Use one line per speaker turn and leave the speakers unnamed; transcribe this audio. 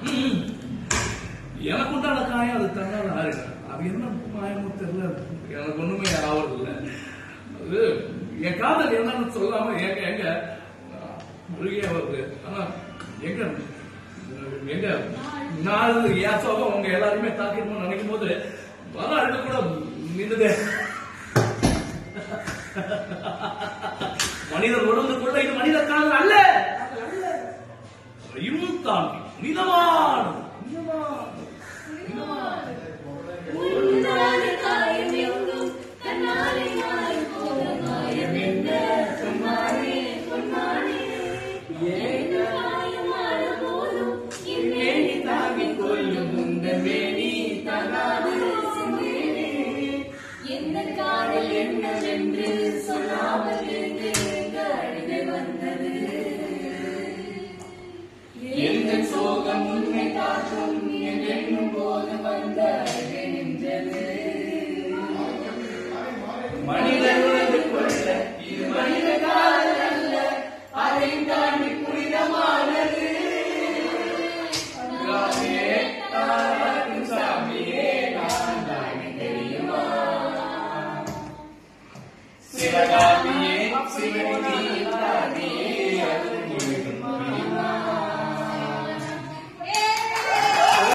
ம். எனக்கு உண்டான காயம் அது தன்னால ஆறிடும் அது என்ன மாயமோ தெரியல எனக்கு ஒண்ணுமே ஆவறதில்ல அது என் காதல் என்னன்னு சொல்லாம எங்க எங்க முருகியா வருது ஆனா எங்க எங்க நான் என் சோகம் உங்க எல்லாருமே தாக்கிடுமோ நினைக்கும் போது வர அழுக்க கூட நின்றுது மனிதர் உணர்ந்துக்குள்ள இது மனித காதல் அல்ல அதையும் தாண்டி மிதமான மிதமான மிதமான
உன்னாலே காயம் எங்கும் தன்னாலே மாறி போன மாயம் என்ன சொன்னானே சொன்னானே என்ன காயமான போதும் என் மேனி தாங்கிக் கொள்ளும் உந்த மேனி தகாது சிந்தேனே. என்ன காதல் என்னவென்று சொல்லாமல் எங்கு எங்க அழுகை வந்தது எந்த சோகம் உன்னை தாக்கும் என் எண்ணும் போது வந்த அழுகை நின்றது
மனிதர் உணர்ந்து கொள்ள
இது மனித காதல் அல்ல அதை தாண்டி புனிதமானது
அல்லாமே தாராட்டும் சாமியே
நான் தாண்டி தெரியுமா
சிவகாமியே சிவனி